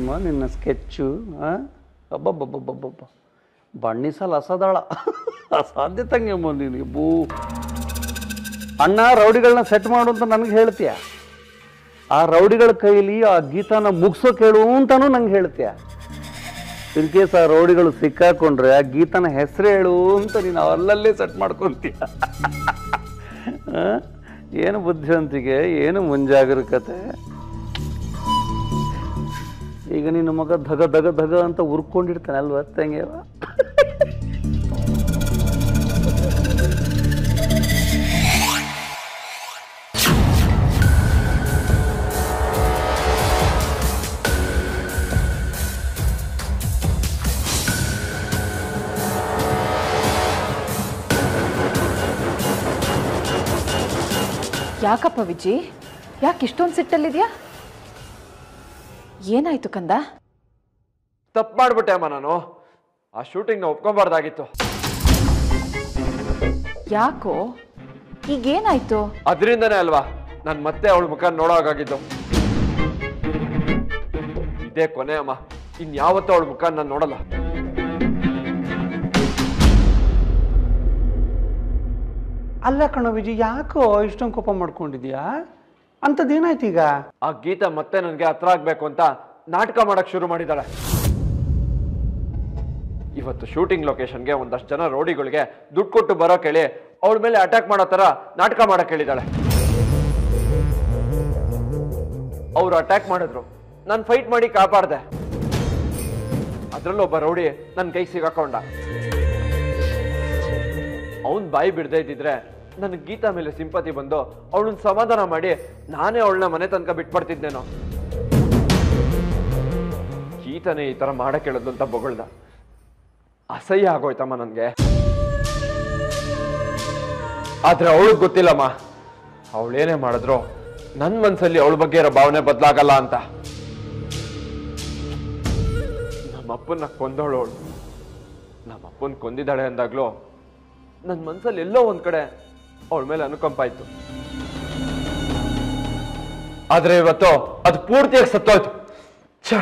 ತಂಗಿಯಮ್ಮ ನಿನ್ನ ಸ್ಕೆಚ್ಚು ಅಬ್ಬಬ್ಬಬ್ಬಬ್ಬಬ್ಬ ಬಣ್ಣಿಸಲು ಅಸದಾಳ ಅಸಾಧ್ಯ ತಂಗಿಯಮ್ಮ ನಿನಗೆ ಬೂ ಅಣ್ಣ ರೌಡಿಗಳನ್ನ ಸೆಟ್ ಮಾಡು ಅಂತ ನನಗೆ ಹೇಳ್ತೀಯ ಆ ರೌಡಿಗಳ ಕೈಲಿ ಆ ಗೀತಾನ ಮುಗಿಸೋ ಕೇಳು ಅಂತಾನು ನಂಗೆ ಹೇಳ್ತೀಯ ಇನ್ ಕೇಸ್ ಆ ರೌಡಿಗಳು ಸಿಕ್ಕಾಕೊಂಡ್ರೆ ಆ ಗೀತನ ಹೆಸರು ಹೇಳು ಅಂತ ನೀನು ಅಲ್ಲಲ್ಲೇ ಸೆಟ್ ಮಾಡ್ಕೊತೀಯ ಆ? ಏನು ಬುದ್ಧಿವಂತಿಕೆ ಏನು ಮುಂಜಾಗರೂಕತೆ ಈಗ ನಿನ್ನ ಮಗ ಧಗ ಧಗ ಧಗ ಅಂತ ಉರ್ಕೊಂಡಿರ್ತಾನೆ ಅಲ್ವಾ ತಂಗೆವ ಯಾಕಪ್ಪ ವಿಜಿ ಯಾಕೆ ಇಷ್ಟೊಂದು ಸಿಟ್ಟಲ್ಲಿದ್ಯಾ ಏನಾಯ್ತು ಕಂದ ತಪ್ಪು ಮಾಡ್ಬಿಟ್ಟೆ ಅಮ್ಮ ನಾನು ಆ ಶೂಟಿಂಗ್ನ ಒಪ್ಕೊಬಾರ್ದಾಗಿತ್ತು ಯಾಕೋ ಈಗೇನಾಯ್ತು ಅದರಿಂದನೇ ಅಲ್ವಾ ನಾನು ಮತ್ತೆ ಅವಳ ಮುಖ ನೋಡೋಗಾಗಿದ್ದು ಇದೇ ಕೊನೆ ಅಮ್ಮ ಇನ್ಯಾವತ್ತೂ ಅವಳ ಮುಖ ನಾನು ನೋಡಲ್ಲ ಅಲ್ಲ ಕಣ ವಿಜಯ್ ಯಾಕೋ ಇಷ್ಟೊಂದು ಕೋಪ ಮಾಡ್ಕೊಂಡಿದ್ಯಾ ಅಂಥದ್ದೇನಾಯ್ತು ಈಗ ಆ ಗೀತ ಮತ್ತೆ ನನಗೆ ಹತ್ರ ಆಗ್ಬೇಕು ಅಂತ ನಾಟಕ ಮಾಡಕ್ ಶುರು ಮಾಡಿದಾಳೆ ಇವತ್ತು ಶೂಟಿಂಗ್ ಲೊಕೇಶನ್ಗೆ ಒಂದಷ್ಟು ಜನ ರೋಡಿಗಳಿಗೆ ದುಡ್ಡು ಕೊಟ್ಟು ಬರೋ ಕೇಳಿ ಅವಳ ಮೇಲೆ ಅಟ್ಯಾಕ್ ಮಾಡೋ ತರ ನಾಟಕ ಮಾಡಕ್ ಹೇಳಿದಾಳೆ ಅವ್ರು ಅಟ್ಯಾಕ್ ಮಾಡಿದ್ರು ನಾನು ಫೈಟ್ ಮಾಡಿ ಕಾಪಾಡ್ದೆ ಅದ್ರಲ್ಲೊಬ್ಬ ರೌಡಿ ನನ್ನ ಕೈ ಸಿಗಾಕೊಂಡ ಅವನ್ ಬಾಯಿ ಬಿಡದೇ ಇದ್ದಿದ್ರೆ ನನ್ ಗೀತಾ ಮೇಲೆ ಸಿಂಪತಿ ಬಂದು ಅವಳನ್ನ ಸಮಾಧಾನ ಮಾಡಿ ನಾನೇ ಅವಳನ್ನ ಮನೆ ತನಕ ಬಿಟ್ಬಿಡ್ತಿದ್ದೇನೋ ಗೀತನೇ ಈ ತರ ಮಾಡಕ್ ಹೇಳೋದು ಅಂತ ಬೊಗಳ್ದ ಅಸಹ್ಯ ಆಗೋಯ್ತಮ್ಮ ನನ್ಗೆ ಆದ್ರೆ ಅವಳಿಗೆ ಗೊತ್ತಿಲ್ಲಮ್ಮ ಅವಳೇನೇ ಮಾಡಿದ್ರು ನನ್ ಮನ್ಸಲ್ಲಿ ಅವಳ ಬಗ್ಗೆ ಇರೋ ಭಾವನೆ ಬದಲಾಗಲ್ಲ ಅಂತ ನಮ್ಮಪ್ಪನ್ನ ಕೊಂದವಳು ಅವಳು ನಮ್ಮಪ್ಪನ್ ಕೊಂದಿದ್ದಾಳೆ ಅಂದಾಗ್ಲೂ ನನ್ನ ಮನ್ಸಲ್ಲಿ ಎಲ್ಲೋ ಒಂದ್ ಕಡೆ ಅವಳ ಮೇಲೆ ಅನುಕಂಪ ಆಯ್ತು ಆದ್ರೆ ಇವತ್ತು ಅದು ಪೂರ್ತಿಯಾಗಿ ಸತ್ತೋಯ್ತು ಛ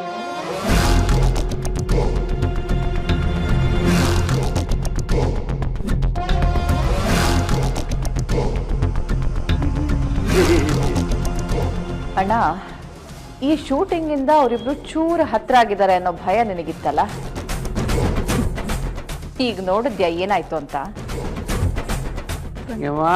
ಅಣ್ಣ ಈ ಶೂಟಿಂಗಿಂದ ಅವರಿಬ್ರು ಚೂರ ಹತ್ರ ಆಗಿದ್ದಾರೆ ಅನ್ನೋ ಭಯ ನಿನಗಿತ್ತಲ್ಲ ಈಗ ನೋಡಿದ್ಯಾ ಏನಾಯ್ತು ಅಂತ ತಂಗಮ್ಮ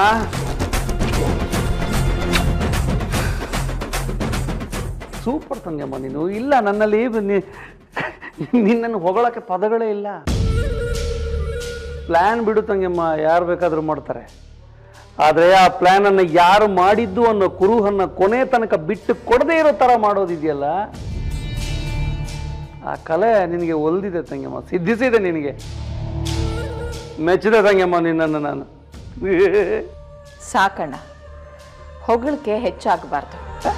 ಸೂಪರ್ ತಂಗಮ್ಮ ನೀನು ಇಲ್ಲ ನನ್ನಲ್ಲಿ ನಿ- ನಿನ್ನನ್ನು ಹೊಗಳಕ್ಕೆ ಪದಗಳೇ ಇಲ್ಲ ಪ್ಲ್ಯಾನ್ ಬಿಡು ತಂಗಮ್ಮ ಯಾರು ಬೇಕಾದರೂ ಮಾಡ್ತಾರೆ ಆದರೆ ಆ ಪ್ಲ್ಯಾನನ್ನು ಯಾರು ಮಾಡಿದ್ದು ಅನ್ನೋ ಕುರುಹನ್ನು ಕೊನೆ ತನಕ ಬಿಟ್ಟು ಕೊಡದೇ ಇರೋ ಥರ ಮಾಡೋದಿದೆಯಲ್ಲ ಆ ಕಲೆ ನಿನಗೆ ಒಲ್ದಿದೆ ತಂಗಮ್ಮ ಸಿದ್ಧಿಸಿದೆ ನಿನಗೆ ಮೆಚ್ಚಿದೆ ತಂಗಮ್ಮ ನಿನ್ನನ್ನು ನಾನು ಸಾಕಣ್ಣ ಹೊಗಳಿಕೆ ಹೆಚ್ಚಾಗಬಾರ್ದು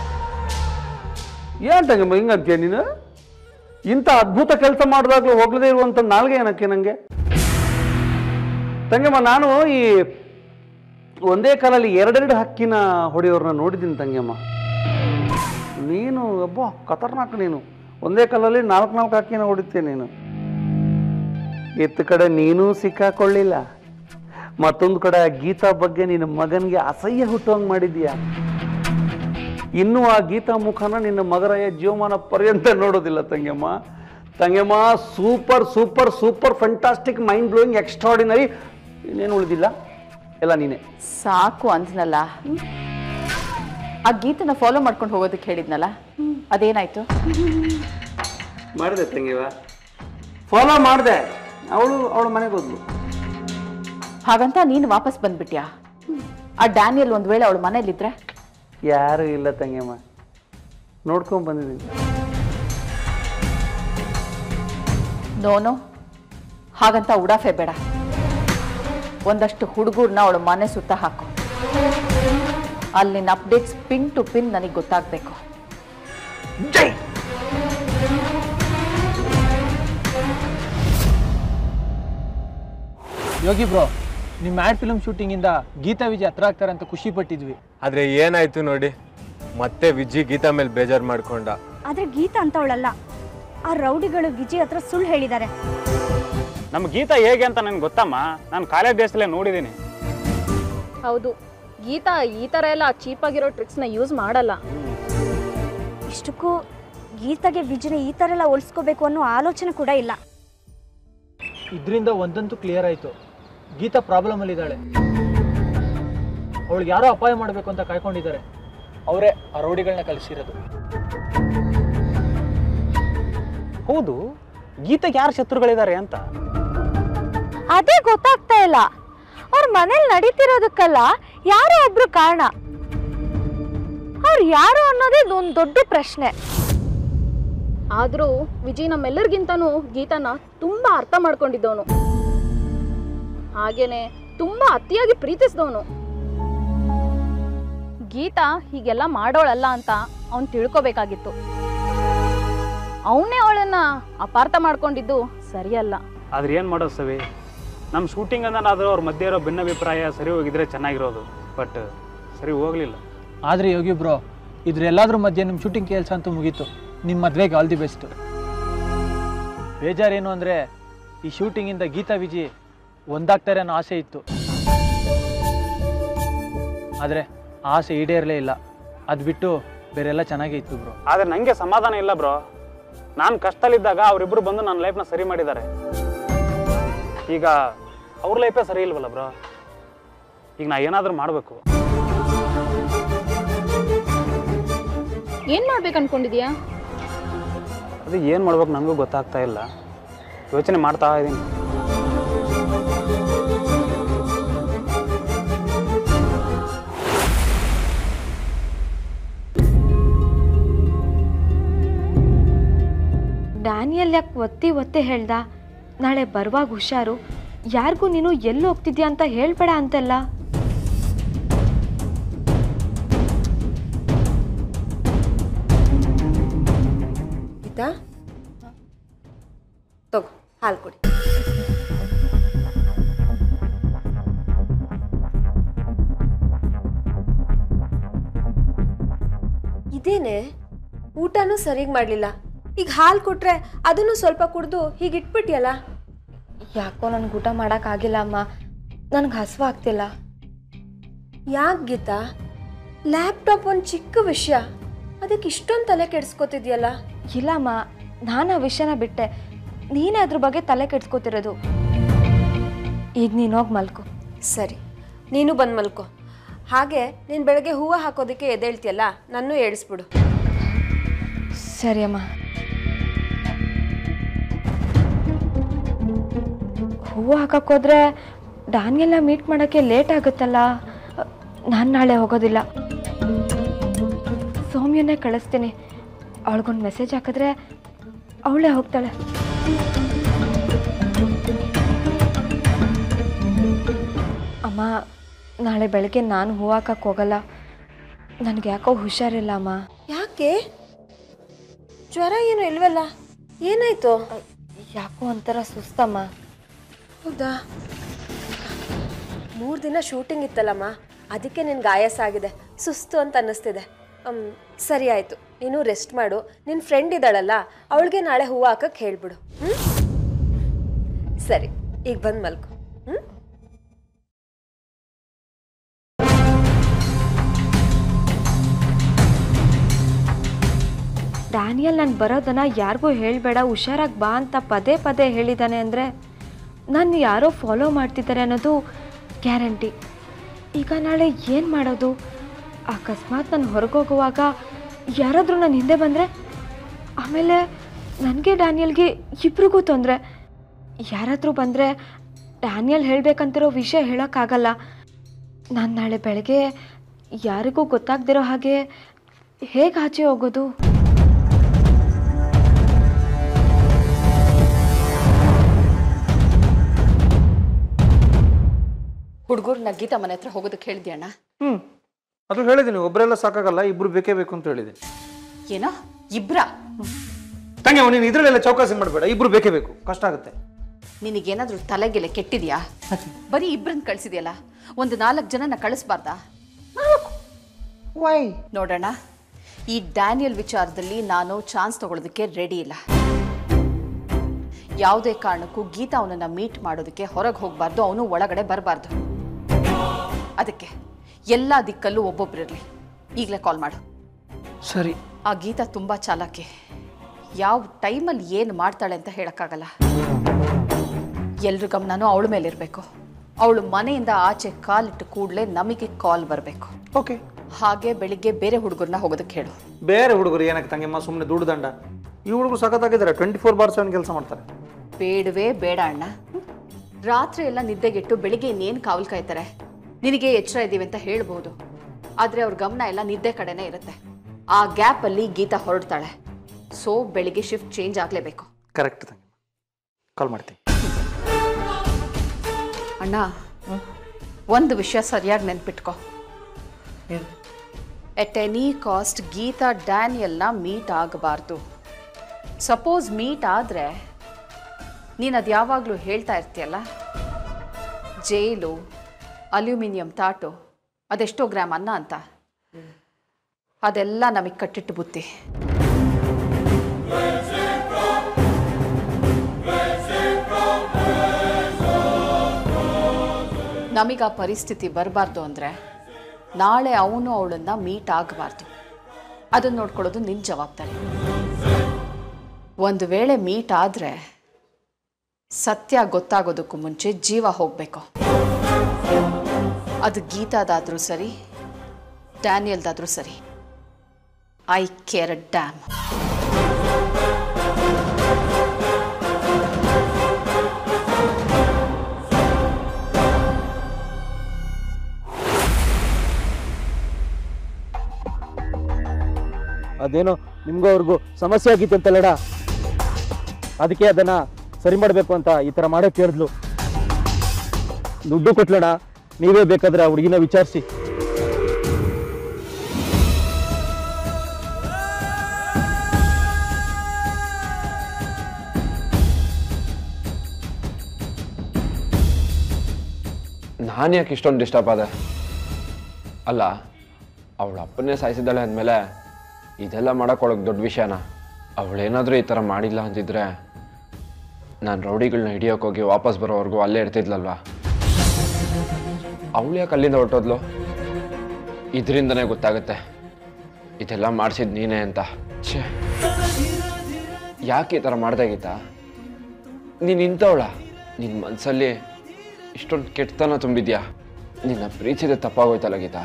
ಏನ್ ತಂಗಮ್ಮ ಹಿಂಗಂತೀಯ ನೀನು ಇಂಥ ಅದ್ಭುತ ಕೆಲಸ ಮಾಡಿದಾಗ್ಲೂ ಹೋಗ್ಲದೇ ಇರುವಂತ ನಾಲ್ಗೆ ಏನಕ್ಕೆ ನಂಗೆ ತಂಗಮ್ಮ ನಾನು ಈ ಒಂದೇ ಕಾಲಲ್ಲಿ ಎರಡೆರಡು ಹಕ್ಕಿನ ಹೊಡೆಯೋರ್ನ ನೋಡಿದ್ದೀನಿ ತಂಗಮ್ಮ ನೀನು ಒಬ್ಬ ಖತರ್ನಾಕ್ ನೀನು ಒಂದೇ ಕಾಲಲ್ಲಿ ನಾಲ್ಕು ನಾಲ್ಕು ಹಕ್ಕಿನ ಹೊಡಿತೀಯ ನೀನು ಇತ್ತ ಕಡೆ ನೀನೂ ಸಿಕ್ಕಾಕೊಳ್ಳಿಲ್ಲ ಮತ್ತೊಂದು ಕಡೆ ಆ ಗೀತಾ ಬಗ್ಗೆ ನಿನ್ನ ಮಗನಿಗೆ ಅಸಹ್ಯ ಹುಟ್ಟುವಂಗೆ ಮಾಡಿದ್ಯಾ ಇನ್ನೂ ಆ ಗೀತಾ ಮುಖನ ನಿನ್ನ ಮಗರಾಯ ಜೀವಮಾನ ಪರ್ಯಂತ ನೋಡೋದಿಲ್ಲ Thangamma Thangamma super super super fantastic mind blowing extraordinary ಇನ್ನೇನು ಉಳಿದಿಲ್ಲ ಎಲ್ಲ ನೀನೆ ಸಾಕು ಅಂದ್ನಲ್ಲ ಆ ಗೀತನ ಫಾಲೋ ಮಾಡ್ಕೊಂಡು ಹೋಗೋದಕ್ಕೆ ಹೇಳಿದ್ನಲ್ಲ ಅದೇನಾಯ್ತು ಮಾಡಿದೆ ತಂಗಿವ ಫಾಲೋ ಮಾಡಿದೆ ಅವಳು ಅವಳ ಮನೆಗೆ ಹೋದ್ಲು ಹಾಗಂತ ನೀನು ವಾಪಸ್ ಬಂದ್ಬಿಟ್ಯಾ ಆ ಡ್ಯಾನಿಯಲ್ ಒಂದ್ ವೇಳೆ ಅವಳ ಮನೇಲಿದ್ರೆ ಯಾರು ಇಲ್ಲ ತಂಗಮ್ಮ ನೋಡ್ಕೊಂಡ್ ಬಂದಿದ್ದೀನಿ ನೋನು ಹಾಗಂತ ಉಡಾಫೆ ಬೇಡ ಒಂದಷ್ಟು ಹುಡುಗರ್ನ ಅವಳ ಮನೆ ಸುತ್ತ ಹಾಕು ಅಲ್ಲಿನ ಅಪ್ಡೇಟ್ಸ್ ಪಿನ್ ಟು ಪಿನ್ ನನಗೆ ಗೊತ್ತಾಗಬೇಕು ಯೋಗಿ ಬ್ರೋ ನಿಮ್ಮ ಮ್ಯಾಡ್ ಫಿಲ್ಮ್ ಶೂಟಿಂಗಿಂದ ಗೀತಾ ವಿಜಯ್ ಹತ್ರ ಆಗ್ತಾರೆ ಅಂತ ಖುಷಿ ಪಟ್ಟಿದ್ವಿ ಆದ್ರೆ ಏನಾಯ್ತು ನೋಡಿ ಮತ್ತೆ ವಿಜ್ಜಿ ಗೀತಾ ಮೇಲೆ ಬೇಜಾರು ಮಾಡ್ಕೊಂಡ ಆದರೆ ಗೀತಾ ಅಂತವಳಲ್ಲ ಆ ರೌಡಿಗಳು ವಿಜಯ್ ಹತ್ರ ಸುಳ್ಳು ಹೇಳಿದ್ದಾರೆ ನಮ್ಮ ಗೀತಾ ಹೇಗೆ ಅಂತ ನನಗೆ ಗೊತ್ತಮ್ಮ ನಾನು ಕಾಲೇಜ್ ಡೇಸಲ್ಲೇ ನೋಡಿದ್ದೀನಿ ಹೌದು ಗೀತಾ ಈ ಥರ ಎಲ್ಲ ಚೀಪಾಗಿರೋ ಟ್ರಿಕ್ಸ್ನ ಯೂಸ್ ಮಾಡಲ್ಲ ಇಷ್ಟಕ್ಕೂ ಗೀತಾಗೆ ವಿಜಯನ ಈ ಥರ ಎಲ್ಲ ಹೋಲಿಸ್ಕೋಬೇಕು ಅನ್ನೋ ಆಲೋಚನೆ ಕೂಡ ಇಲ್ಲ ಇದರಿಂದ ಒಂದಂತೂ ಕ್ಲಿಯರ್ ಆಯಿತು ಗೀತಾ ಪ್ರಾಬ್ಲಮಲ್ಲಿದ್ದಾಳೆ ಅವಳಿಗೆ ಯಾರೋ ಅಪಾಯ ಮಾಡಬೇಕು ಅಂತ ಕಾಯ್ಕೊಂಡಿದ್ದಾರೆ ಅವರೇ ಆ ರೌಡಿಗಳನ್ನ ಕಲಿಸಿರೋದು ಹೌದು ಗೀತೆಗೆ ಯಾರು ಶತ್ರುಗಳಿದ್ದಾರೆ ಅಂತ ಅದೇ ಗೊತ್ತಾಗ್ತಾ ಇಲ್ಲ ಅವ್ರ ಮನೇಲಿ ನಡೀತಿರೋದಕ್ಕಲ್ಲ ಯಾರೋ ಒಬ್ರು ಕಾರಣ ಅವ್ರು ಯಾರು ಅನ್ನೋದೇ ಒಂದು ದೊಡ್ಡ ಪ್ರಶ್ನೆ ಆದರೂ ವಿಜಯ್ ನಮ್ಮೆಲ್ಲರಿಗಿಂತನೂ ಗೀತಾನ ತುಂಬ ಅರ್ಥ ಮಾಡ್ಕೊಂಡಿದ್ದವನು ಹಾಗೇನೆ ತುಂಬ ಅತಿಯಾಗಿ ಪ್ರೀತಿಸಿದವನು ಗೀತಾ ಹೀಗೆಲ್ಲ ಮಾಡೋಳಲ್ಲ ಅಂತ ಅವನು ತಿಳ್ಕೊಬೇಕಾಗಿತ್ತು ಅವನೇ ಅವಳನ್ನ ಅಪಾರ್ಥ ಮಾಡ್ಕೊಂಡಿದ್ದು ಸರಿಯಲ್ಲ ಆದ್ರೆ ಏನು ಮಾಡೋದು ಸವಿ ನಮ್ಮ ಶೂಟಿಂಗ್ ಅಂದನಾದರೂ ಅವ್ರ ಮಧ್ಯೆ ಇರೋ ಭಿನ್ನಾಭಿಪ್ರಾಯ ಸರಿ ಹೋಗಿದ್ರೆ ಚೆನ್ನಾಗಿರೋದು ಬಟ್ ಸರಿ ಹೋಗಲಿಲ್ಲ ಆದರೆ ಯೋಗಿ ಬ್ರೋ ಇದ್ರೆಲ್ಲಾದ್ರ ಮಧ್ಯೆ ನಿಮ್ಮ ಶೂಟಿಂಗ್ ಕೆಲಸ ಅಂತೂ ಮುಗೀತು ನಿಮ್ಮ ಮದುವೆಗೆ ಆಲ್ ದಿ ಬೆಸ್ಟ್ ಬೇಜಾರೇನು ಅಂದರೆ ಈ ಶೂಟಿಂಗಿಂದ ಗೀತಾ ವಿಜಿ ಒಂದಾಗ್ತಾರೆ ಅನ್ನೋ ಆಸೆ ಇತ್ತು ಆದರೆ ಆಸೆ ಈಡೇರಲೇ ಇಲ್ಲ ಅದು ಬಿಟ್ಟು ಬೇರೆಲ್ಲ ಚೆನ್ನಾಗೇ ಇತ್ತು ಬ್ರೋ ಆದರೆ ನನಗೆ ಸಮಾಧಾನ ಇಲ್ಲ ಬ್ರೋ ನಾನು ಕಷ್ಟದಲ್ಲಿದ್ದಾಗ ಅವರಿಬ್ಬರು ಬಂದು ನನ್ನ ಲೈಫ್ನ ಸರಿ ಮಾಡಿದ್ದಾರೆ ಈಗ ಅವ್ರ ಲೈಫೇ ಸರಿ ಇಲ್ವಲ್ಲ ಬ್ರೋ ಈಗ ನಾ ಏನಾದರೂ ಮಾಡಬೇಕು ಏನು ಮಾಡ್ಬೇಕು ಅನ್ಕೊಂಡಿದ್ಯಾ ಅದು ಏನು ಮಾಡ್ಬೇಕು ನನಗೂ ಗೊತ್ತಾಗ್ತಾ ಇಲ್ಲ ಯೋಚನೆ ಮಾಡ್ತಾ ಇದ್ದೀನಿ ಡ್ಯಾನಿಯಲ್ ಯಾಕೆ ಒತ್ತಿ ಒತ್ತಿ ಹೇಳ್ದ ನಾಳೆ ಬರುವಾಗ ಹುಷಾರು ಯಾರಿಗೂ ನೀನು ಎಲ್ಲಿ ಹೋಗ್ತಿದ್ಯಾ ಅಂತ ಹೇಳ್ಬೇಡ ಅಂತೆಲ್ಲ ಗೀತಾ ತಗೋ ಹಾಲು ಕೊಡಿ ಇದೇನೆ ಊಟನೂ ಸರಿಯಾಗಿ ಮಾಡಲಿಲ್ಲ ಈಗ ಹಾಲು ಕೊಟ್ರೆ ಅದನ್ನು ಸ್ವಲ್ಪ ಕುಡ್ದು ಹೀಗೆ ಇಟ್ಬಿಟ್ಟಿಯಲ್ಲ ಯಾಕೋ ನನ್ಗೆ ಊಟ ಮಾಡೋಕ್ಕಾಗಿಲ್ಲ ಅಮ್ಮ ನನಗೆ ಹಸುವು ಆಗ್ತಿಲ್ಲ ಯಾಕೆ ಗೀತಾ ಲ್ಯಾಪ್ಟಾಪ್ ಒಂದು ಚಿಕ್ಕ ವಿಷಯ ಅದಕ್ಕೆ ಇಷ್ಟೊಂದು ತಲೆ ಕೆಡಿಸ್ಕೊತಿದ್ಯಲ್ಲ ಇಲ್ಲಮ್ಮ ನಾನು ಆ ವಿಷಯನ ಬಿಟ್ಟೆ ನೀನೇ ಅದ್ರ ಬಗ್ಗೆ ತಲೆ ಕೆಡ್ಸ್ಕೊತಿರೋದು ಈಗ ನೀನು ಹೋಗಿ ಮಲ್ಕೊ ಸರಿ ನೀನು ಬಂದು ಮಲ್ಕೋ ಹಾಗೆ ನೀನು ಬೆಳಗ್ಗೆ ಹೂವು ಹಾಕೋದಕ್ಕೆ ಎದ್ದೇಳ್ತಿಯಲ್ಲ ನನ್ನೂ ಏಳಿಸ್ಬಿಡು ಸರಿ ಅಮ್ಮ ಹೂವು ಹಾಕಕ್ಕೋದ್ರೆ ಡಾನ್ಗೆಲ್ಲ ಮೀಟ್ ಮಾಡೋಕ್ಕೆ ಲೇಟ್ ಆಗುತ್ತಲ್ಲ ನಾನು ನಾಳೆ ಹೋಗೋದಿಲ್ಲ ಸೌಮ್ಯನೇ ಕಳಿಸ್ತೀನಿ ಅವಳಿಗೊಂದು ಮೆಸೇಜ್ ಹಾಕಿದ್ರೆ ಅವಳೇ ಹೋಗ್ತಾಳೆ ಅಮ್ಮ ನಾಳೆ ಬೆಳಗ್ಗೆ ನಾನು ಹೂವು ಹಾಕಕ್ಕೆ ಹೋಗಲ್ಲ ನನಗೆ ಯಾಕೋ ಹುಷಾರಿಲ್ಲ ಅಮ್ಮ ಯಾಕೆ ಜ್ವರ ಏನು ಇಲ್ವಲ್ಲ ಏನಾಯ್ತು ಯಾಕೋ ಒಂಥರ ಸುಸ್ತಮ್ಮ ಹೌದಾ ಮೂರು ದಿನ ಶೂಟಿಂಗ್ ಇತ್ತಲ್ಲಮ್ಮ ಅದಕ್ಕೆ ನಿನ್ಗೆ ಆಯಾಸ ಆಗಿದೆ ಸುಸ್ತು ಅಂತ ಅನ್ನಿಸ್ತಿದೆ ಅಮ್, ಸರಿ ಆಯಿತು ನೀನು ರೆಸ್ಟ್ ಮಾಡು ನಿನ್ನ ಫ್ರೆಂಡ್ ಇದ್ದಾಳಲ್ಲ ಅವಳಿಗೆ ನಾಳೆ ಹೂವು ಹಾಕಕ್ಕೆ ಹೇಳ್ಬಿಡು ಹ್ಞೂ ಸರಿ ಈಗ ಬಂದು ಮಲ್ಕೊ ಹ್ಞೂ ಡ್ಯಾನಿಯಲ್ ನಾನು ಬರೋದನ್ನ ಯಾರಿಗೂ ಹೇಳಬೇಡ ಹುಷಾರಾಗಿ ಬಾ ಅಂತ ಪದೇ ಪದೇ ಹೇಳಿದ್ದಾನೆ ಅಂದರೆ ನಾನು ಯಾರೋ ಫಾಲೋ ಮಾಡ್ತಿದ್ದಾರೆ ಅನ್ನೋದು ಗ್ಯಾರಂಟಿ ಈಗ ನಾಳೆ ಏನು ಮಾಡೋದು ಅಕಸ್ಮಾತ್ ನಾನು ಹೊರಗೋಗುವಾಗ ಯಾರಾದರೂ ನನ್ನ ಹಿಂದೆ ಬಂದರೆ ಆಮೇಲೆ ನನಗೆ ಡ್ಯಾನಿಯಲ್ಗೆ ಇಬ್ರಿಗೂ ತೊಂದರೆ ಯಾರಾದರೂ ಬಂದರೆ ಡ್ಯಾನಿಯಲ್ ಹೇಳಬೇಕಂತಿರೋ ವಿಷಯ ಹೇಳೋಕ್ಕಾಗಲ್ಲ ನಾನು ನಾಳೆ ಬೆಳಗ್ಗೆ ಯಾರಿಗೂ ಗೊತ್ತಾಗ್ದಿರೋ ಹಾಗೆ ಹೇಗೆ ಆಚೆ ಹೋಗೋದು ಹುಡುಗರು ಗೀತಾ ಮನೆ ಹತ್ರ ಹೋಗೋದಕ್ಕೆ ಹೇಳಿದ್ಯ ಅಣ್ಣ ಹ್ಞೂ ಅದು ಹೇಳಿದ್ದೀನಿ ಒಬ್ಬರೆಲ್ಲ ಸಾಕಾಗಲ್ಲ ಇಬ್ಬರು ಬೇಕೇ ಬೇಕು ಅಂತ ಹೇಳಿದ್ದೀನಿ ಏನೋ ಇಬ್ರ ತಂಗೆ ನೀನು ಇದರಲ್ಲೆಲ್ಲ ಚೌಕಾಸಿ ಮಾಡಬೇಡ ಇಬ್ಬರು ಬೇಕೇ ಬೇಕು ಕಷ್ಟ ಆಗುತ್ತೆ ನಿನಗೇನಾದ್ರೂ ತಲೆಗೆಲೆ ಕೆಟ್ಟಿದ್ಯಾ ಬರೀ ಇಬ್ರನ್ನ ಕಳ್ಸಿದ್ಯಲ್ಲ ಒಂದು ನಾಲ್ಕು ಜನನ ಕಳಿಸ್ಬಾರ್ದಾ ವೈ ನೋಡೋಣ ಈ ಡ್ಯಾನಿಯಲ್ ವಿಚಾರದಲ್ಲಿ ನಾನು ಚಾನ್ಸ್ ತಗೊಳ್ಳೋದಕ್ಕೆ ರೆಡಿ ಇಲ್ಲ ಯಾವುದೇ ಕಾರಣಕ್ಕೂ ಗೀತಾ ಅವನನ್ನ ಮೀಟ್ ಮಾಡೋದಕ್ಕೆ ಹೊರಗೆ ಹೋಗಬಾರ್ದು ಅವನು ಒಳಗಡೆ ಬರಬಾರ್ದು ಅದಕ್ಕೆ ಎಲ್ಲ ದಿಕ್ಕಲ್ಲೂ ಒಬ್ಬೊಬ್ಬರಿರಲಿ ಈಗಲೇ ಕಾಲ್ ಮಾಡು ಸರಿ ಆ ಗೀತಾ ತುಂಬ ಚಾಲಾಕಿ ಯಾವ ಟೈಮಲ್ಲಿ ಏನು ಮಾಡ್ತಾಳೆ ಅಂತ ಹೇಳೋಕ್ಕಾಗಲ್ಲ ಎಲ್ರ ಗಮನನೂ ಅವಳ ಮೇಲೆ ಇರಬೇಕು ಅವಳು ಮನೆಯಿಂದ ಆಚೆ ಕಾಲಿಟ್ಟು ಕೂಡಲೇ ನಮಗೆ ಕಾಲ್ ಬರಬೇಕು ಓಕೆ ಹಾಗೆ ಬೆಳಿಗ್ಗೆ ಬೇರೆ ಹುಡುಗರನ್ನ ಹೋಗೋದಕ್ಕೆ ಹೇಳು ಬೇರೆ ಹುಡುಗರು ಏನಕ್ಕೆ ತಂಗೆಮ್ಮ ಸುಮ್ಮನೆ ದುಡ್ಡು ದಂಡ ಈ ಹುಡುಗರು ಸಖತ್ತಾಗಿದ್ದಾರೆ ಟ್ವೆಂಟಿ ಫೋರ್ ಬಾರ್ ಸೆವೆನ್ ಕೆಲಸ ಮಾಡ್ತಾರೆ ಬೇಡವೇ ಬೇಡ ಅಣ್ಣ ರಾತ್ರಿ ಎಲ್ಲ ನಿದ್ದೆಗೆಟ್ಟು ಬೆಳಿಗ್ಗೆ ಇನ್ನೇನು ಕಾವಲು ಕಾಯ್ತಾರೆ ನಿನಗೆ ಎಚ್ಚರ ಇದ್ದೀವಿ ಅಂತ ಹೇಳ್ಬೋದು ಆದರೆ ಅವ್ರ ಗಮನ ಎಲ್ಲ ನಿದ್ದೆ ಕಡೆನೇ ಇರುತ್ತೆ ಆ ಗ್ಯಾಪಲ್ಲಿ ಗೀತಾ ಹೊರಡ್ತಾಳೆ ಸೊ ಬೆಳಿಗ್ಗೆ ಶಿಫ್ಟ್ ಚೇಂಜ್ ಆಗಲೇಬೇಕು ಕರೆಕ್ಟ್ ತಂಗಿ ಕಾಲ್ ಮಾಡ್ತೀನಿ ಅಣ್ಣ ಒಂದು ವಿಷಯ ಸರಿಯಾಗಿ ನೆನ್ಪಿಟ್ಕೊ ಎಟ್ ಎನಿ ಕಾಸ್ಟ್ ಗೀತಾ ಡ್ಯಾನಿಯಲ್ನ ಮೀಟ್ ಆಗಬಾರ್ದು ಸಪೋಸ್ ಮೀಟ್ ಆದರೆ ನೀನು ಅದು ಯಾವಾಗಲೂ ಹೇಳ್ತಾ ಇರ್ತೀಯಲ್ಲ ಜೈಲು ಅಲ್ಯೂಮಿನಿಯಂ ತಾಟು ಅದೆಷ್ಟೋ ಗ್ರಾಮ್ ಅನ್ನ ಅಂತ ಅದೆಲ್ಲ ನಮಗೆ ಕಟ್ಟಿಟ್ಟು ಬುತ್ತಿ ನಮಗೆ ಆ ಪರಿಸ್ಥಿತಿ ಬರಬಾರ್ದು ಅಂದರೆ ನಾಳೆ ಅವನು ಅವಳನ್ನ ಮೀಟ್ ಆಗಬಾರ್ದು ಅದನ್ನು ನೋಡ್ಕೊಳ್ಳೋದು ನಿನ್ನ ಜವಾಬ್ದಾರಿ ಒಂದು ವೇಳೆ ಮೀಟ್ ಆದರೆ ಸತ್ಯ ಗೊತ್ತಾಗೋದಕ್ಕೂ ಮುಂಚೆ ಜೀವ ಹೋಗಬೇಕು ಅದು ಗೀತಾದಾದರೂ ಸರಿ ಡ್ಯಾನಿಯಲ್ದಾದರೂ ಸರಿ ಐ ಕೇರ್ ಡ್ಯಾಮ್ ಅದೇನೋ ನಿಮ್ಗೂ ಅವ್ರಿಗೂ ಸಮಸ್ಯೆ ಆಗಿತ್ತಂತಲ್ಲಡ ಅದಕ್ಕೆ ಅದನ್ನ ಸರಿ ಮಾಡಬೇಕು ಅಂತ ಈ ಥರ ಮಾಡೋಕೆ ಹೇಳಿದ್ಲು ದುಡ್ಡು ಕೊಟ್ಲಣ ನೀವೇ ಬೇಕಾದ್ರೆ ಆ ಹುಡುಗಿನ ವಿಚಾರಿಸಿ ನಾನು ಯಾಕೆ ಇಷ್ಟೊಂದು ಡಿಸ್ಟರ್ಬ್ ಆದೆ ಅಲ್ಲ ಅವಳ ಅಪ್ಪನ್ನೇ ಸಾಯಿಸಿದ್ದಾಳೆ ಅಂದಮೇಲೆ ಇದೆಲ್ಲ ಮಾಡೋಕ್ಕೊಳಗೆ ದೊಡ್ಡ ವಿಷಯನ ಅವಳೇನಾದರೂ ಈ ಥರ ಮಾಡಿಲ್ಲ ಅಂತಿದ್ರೆ ನಾನು ರೌಡಿಗಳನ್ನ ಹಿಡಿಯೋಕೆ ಹೋಗಿ ವಾಪಸ್ ಬರೋವರೆಗೂ ಅಲ್ಲೇ ಇರ್ತಿದ್ಲಲ್ವಾ ಅವಳು ಯಾಕೆ ಅಲ್ಲಿಂದ ಹೊರಟೋದ್ಲು ಇದರಿಂದನೇ ಗೊತ್ತಾಗುತ್ತೆ ಇದೆಲ್ಲ ಮಾಡಿಸಿದ್ ನೀನೇ ಅಂತ ಛೇ ಯಾಕೆ ಈ ಥರ ಮಾಡ್ದೆ ಗೀತಾ ನೀನು ಇಂಥವಳ ನಿನ್ನ ಮನಸ್ಸಲ್ಲಿ ಇಷ್ಟೊಂದು ಕೆಟ್ಟತನ ತುಂಬಿದ್ಯಾ ನಿನ್ನ ಪ್ರೀತಿದೆ ತಪ್ಪಾಗೋಯ್ತಲ್ಲ ಗೀತಾ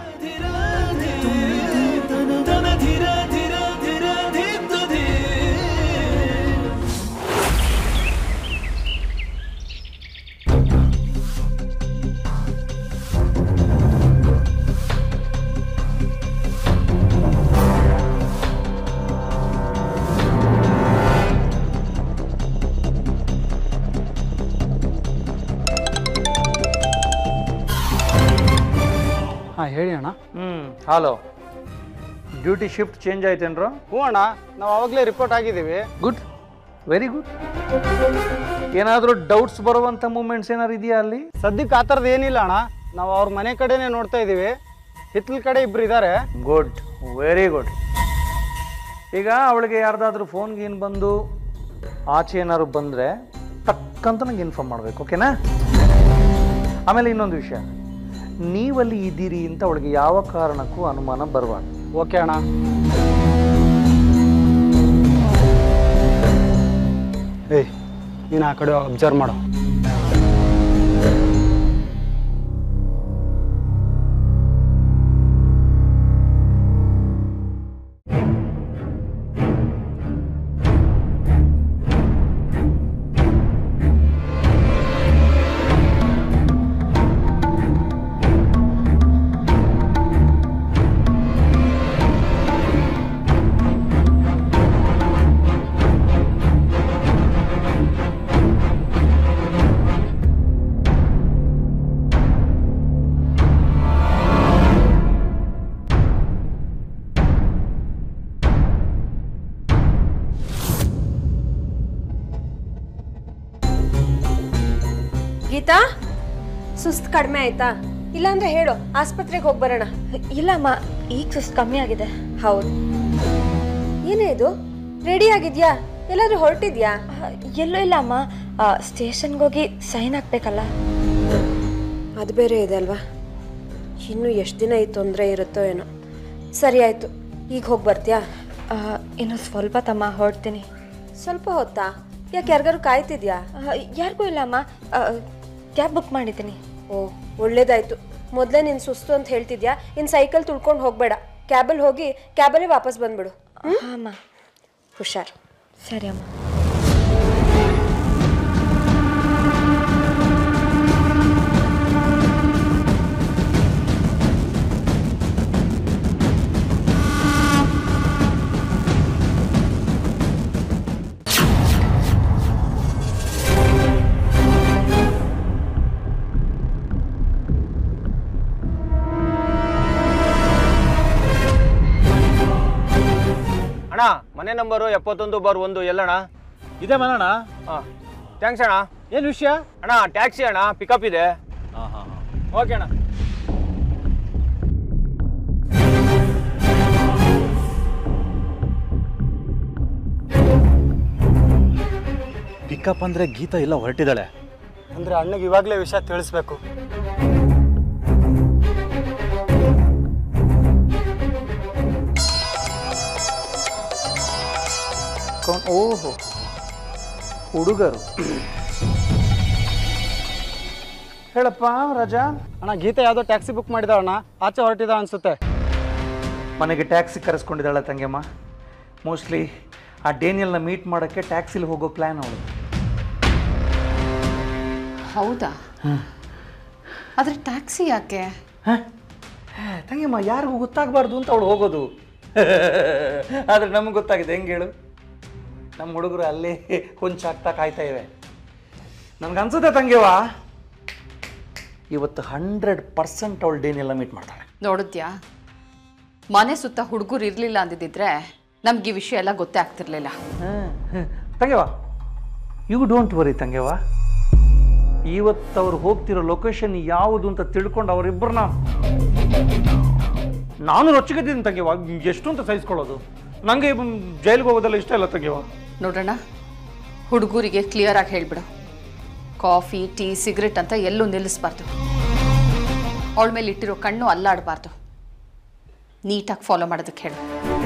ಹಾಂ ಹೇಳಿ ಅಣ್ಣ ಹ್ಞೂ ಹಲೋ ಡ್ಯೂಟಿ ಶಿಫ್ಟ್ ಚೇಂಜ್ ಆಯ್ತೇನ್ರ ಹ್ಞೂ ಅಣ್ಣ ನಾವು ಅವಾಗಲೇ ರಿಪೋರ್ಟ್ ಆಗಿದ್ದೀವಿ ಗುಡ್ ವೆರಿ ಗುಡ್ ಏನಾದರೂ ಡೌಟ್ಸ್ ಬರುವಂಥ ಮೂಮೆಂಟ್ಸ್ ಏನಾರು ಇದೆಯಾ ಅಲ್ಲಿ ಸದ್ಯಕ್ಕೆ ಆ ಥರದ್ದು ಏನಿಲ್ಲ ಅಣ್ಣ ನಾವು ಅವ್ರ ಮನೆ ಕಡೆನೇ ನೋಡ್ತಾ ಇದ್ದೀವಿ ಹಿತ್ಲ ಕಡೆ ಇಬ್ರು ಇದ್ದಾರೆ ಗುಡ್ ವೆರಿ ಗುಡ್ ಈಗ ಅವಳಿಗೆ ಯಾರ್ದಾದ್ರೂ ಫೋನ್ ಗೀನ್ ಬಂದು ಆಚೆ ಏನಾದ್ರು ಬಂದರೆ ಟಕ್ಕಂತ ನಂಗೆ ಇನ್ಫಾರ್ಮ್ ಮಾಡಬೇಕು ಓಕೆನಾ ಆಮೇಲೆ ಇನ್ನೊಂದು ವಿಷಯ ನೀವಲ್ಲಿ ಇದ್ದೀರಿ ಅಂತ ಅವಳಿಗೆ ಯಾವ ಕಾರಣಕ್ಕೂ ಅನುಮಾನ ಬರಬಾರ್ದು ಓಕೆ ಅಣ್ಣ ಏಯ್ ನೀನು ಆ ಕಡೆ ಅಬ್ಸರ್ವ್ ಮಾಡು ಗೀತಾ ಸುಸ್ತು ಕಡಿಮೆ ಆಯ್ತಾ ಇಲ್ಲಾಂದ್ರೆ ಹೇಳು ಆಸ್ಪತ್ರೆಗೆ ಹೋಗಿ ಬರೋಣ ಇಲ್ಲಮ್ಮ ಈಗ ಸುಸ್ತು ಕಮ್ಮಿ ಆಗಿದೆ ಹೌದು ಏನೇ ಇದು ರೆಡಿ ಆಗಿದ್ಯಾ ಎಲ್ಲಾದ್ರೂ ಹೊರಟಿದ್ಯಾ ಎಲ್ಲೂ ಇಲ್ಲ ಅಮ್ಮ ಸ್ಟೇಷನ್ಗೆ ಹೋಗಿ ಸೈನ್ ಹಾಕ್ಬೇಕಲ್ಲ ಅದು ಬೇರೆ ಇದೆ ಅಲ್ವಾ ಇನ್ನು ಎಷ್ಟು ದಿನ ಈ ತೊಂದರೆ ಇರುತ್ತೋ ಏನೋ ಸರಿ ಆಯ್ತು ಈಗ ಹೋಗಿ ಬರ್ತೀಯಾ ಆ, ಇನ್ನು ಸ್ವಲ್ಪ ತಮ್ಮ ಹೊರಡ್ತೀನಿ ಸ್ವಲ್ಪ ಹೊತ್ತಾ ಯಾಕೆ ಯಾರಿಗಾರು ಕಾಯ್ತಿದ್ಯಾ ಯಾರಿಗೂ ಇಲ್ಲ ಅಮ್ಮ ಕ್ಯಾಬ್ ಬುಕ್ ಮಾಡಿದ್ದೀನಿ ಓ ಒಳ್ಳೇದಾಯ್ತು ಮೊದಲೇ ನೀನು ಸುಸ್ತು ಅಂತ ಹೇಳ್ತಿದ್ಯಾ ಇನ್ನು ಸೈಕಲ್ ತುಳ್ಕೊಂಡು ಹೋಗಬೇಡ ಕ್ಯಾಬಲ್ಲಿ ಹೋಗಿ ಕ್ಯಾಬಲ್ಲೇ ವಾಪಸ್ ಬಂದ್ಬಿಡು ಹಾಂ ಅಮ್ಮ ಹುಷಾರ್ ಸರಿ ಅಮ್ಮ ಅಣ್ಣ ಮನೆ ನಂಬರು ಎಪ್ಪತ್ತೊಂದು ಬಾರ್ ಒಂದು ಎಲ್ಲಣ್ಣ ಇದೆ ಮನಣ್ಣ ಹಾಂ ಥ್ಯಾಂಕ್ಸ್ ಅಣ್ಣ ಏನು ವಿಷಯ ಅಣ್ಣ ಟ್ಯಾಕ್ಸಿ ಅಣ್ಣ ಪಿಕಪ್ ಇದೆ ಹಾಂ ಹಾಂ ಓಕೆ ಅಣ್ಣ ಪಿಕಪ್ ಅಂದ್ರೆ ಗೀತಾ ಎಲ್ಲ ಹೊರಟಿದ್ದಾಳೆ ಅಂದ್ರೆ ಅಣ್ಣಗೆ ಇವಾಗಲೇ ವಿಷಯ ತಿಳಿಸ್ಬೇಕು ಕೌನ್- ಓಹೋ ಹುಡುಗರು ಹೇಳಪ್ಪ ರಾಜಾ ಅಣ್ಣ ಗೀತೆ ಯಾವುದೋ ಟ್ಯಾಕ್ಸಿ ಬುಕ್ ಮಾಡಿದ ಅಣ್ಣ ಆಚೆ ಹೊರಟಿದ ಅನ್ಸುತ್ತೆ ಮನೆಗೆ ಟ್ಯಾಕ್ಸಿ ಕರೆಸ್ಕೊಂಡಿದ್ದಾಳೆ ತಂಗೆಮ್ಮ ಮೋಸ್ಟ್ಲಿ ಆ ಡೇನಿಯಲ್ನ ಮೀಟ್ ಮಾಡೋಕ್ಕೆ ಟ್ಯಾಕ್ಸಿಲಿ ಹೋಗೋ ಪ್ಲ್ಯಾನ್ ಅವಳು ಹೌದಾ ಆದರೆ ಟ್ಯಾಕ್ಸಿ ಯಾಕೆ ತಂಗೆಮ್ಮ ಯಾರಿಗೂ ಗೊತ್ತಾಗಬಾರ್ದು ಅಂತ ಅವಳು ಹೋಗೋದು ಆದರೆ ನಮಗೆ ಗೊತ್ತಾಗಿದೆ ಹೆಂಗೆ ಹೇಳು ನಮ್ಮ ಹುಡುಗರು ಅಲ್ಲೇ ಹೊಂಚಾಗ್ತಾ ಕಾಯ್ತಾ ಇವೆ ನನಗನ್ಸುತ್ತೆ ತಂಗೆವಾ ಇವತ್ತು ಹಂಡ್ರೆಡ್ ಪರ್ಸೆಂಟ್ ಅವಳು ಡೇನಿಯಲ್ಲ ಮೀಟ್ ಮಾಡ್ತಾಳೆ ನೋಡಿದ್ಯಾ ಮನೆ ಸುತ್ತ ಹುಡುಗರು ಇರಲಿಲ್ಲ ಅಂದಿದ್ದಿದ್ರೆ ನಮ್ಗೆ ಈ ವಿಷಯ ಎಲ್ಲ ಗೊತ್ತೇ ಆಗ್ತಿರ್ಲಿಲ್ಲ ತಂಗೆವಾ ಯು ಡೋಂಟ್ ವರಿ ತಂಗೆವಾ ಇವತ್ತು ಅವ್ರು ಹೋಗ್ತಿರೋ ಲೊಕೇಶನ್ ಯಾವುದು ಅಂತ ತಿಳ್ಕೊಂಡು ಅವರಿಬ್ಬರನ್ನ ನಾನು ರೊಚ್ಚಿಗೆದ್ದೀನಿ ತಂಗೆವಾ ಎಷ್ಟು ಅಂತ ಸಹಿಸ್ಕೊಳ್ಳೋದು ನನಗೆ ಜೈಲಿಗೆ ಹೋಗೋದೆಲ್ಲ ಇಷ್ಟ ಇಲ್ಲ ತಂಗೆವಾ ನೋಡೋಣ ಹುಡುಗರಿಗೆ ಕ್ಲಿಯರ್ ಆಗಿ ಹೇಳ್ಬಿಡು ಕಾಫಿ ಟೀ ಸಿಗರೆಟ್ ಅಂತ ಎಲ್ಲೂ ನಿಲ್ಲಿಸ್ಬಾರ್ದು ಅವಳ ಮೇಲೆ ಇಟ್ಟಿರೋ ಕಣ್ಣು ಅಲ್ಲಾಡಬಾರ್ದು ನೀಟಾಗಿ ಫಾಲೋ ಮಾಡೋದಕ್ಕೆ ಹೇಳು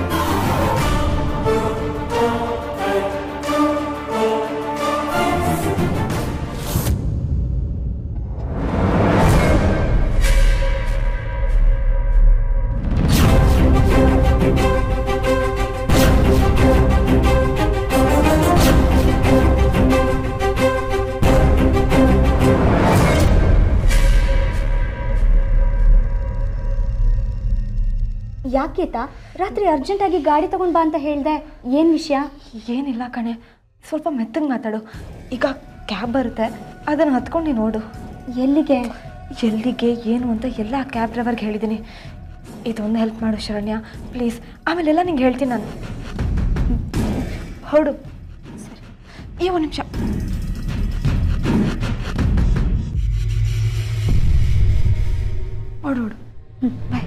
ಯಾಕೇತಾ ರಾತ್ರಿ ಅರ್ಜೆಂಟಾಗಿ ಗಾಡಿ ತಗೊಂಡ್ ಬಾ ಅಂತ ಹೇಳ್ದೆ ಏನು ವಿಷಯ ಏನಿಲ್ಲ ಕಣೆ ಸ್ವಲ್ಪ ಮೆತ್ತಗೆ ಮಾತಾಡು ಈಗ ಕ್ಯಾಬ್ ಬರುತ್ತೆ ಅದನ್ನು ಹತ್ಕೊಂಡು ನೀನು ನೋಡು ಎಲ್ಲಿಗೆ ಎಲ್ಲಿಗೆ ಏನು ಅಂತ ಎಲ್ಲ ಕ್ಯಾಬ್ ಡ್ರೈವರ್ಗೆ ಹೇಳಿದ್ದೀನಿ ಇದೊಂದು ಹೆಲ್ಪ್ ಮಾಡು ಶರಣ್ಯ ಪ್ಲೀಸ್ ಆಮೇಲೆಲ್ಲ ನಿಂಗೆ ಹೇಳ್ತೀನಿ ನಾನು ಹೊರಡು ಸರಿ ಈ ಒಂದು ನಿಮಿಷ ಹೊಡು ಹೊಡು ಹ್ಞೂ ಬಾಯ್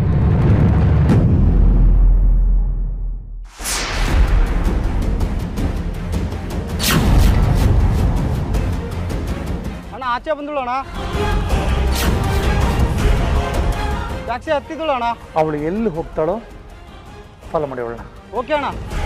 ಅಣ್ಣ ಆಚೆ ಬಂದಳು ಅಣ್ಣ ಟ್ಯಾಕ್ಸಿ ಹತ್ತಿದಳು ಅಣ್ಣ ಅವಳು ಎಲ್ಲಿ ಹೋಗ್ತಾಳೋ ಫಾಲೋ ಮಾಡಿ ಅವಳನ್ನ ಓಕೆ ಅಣ್ಣ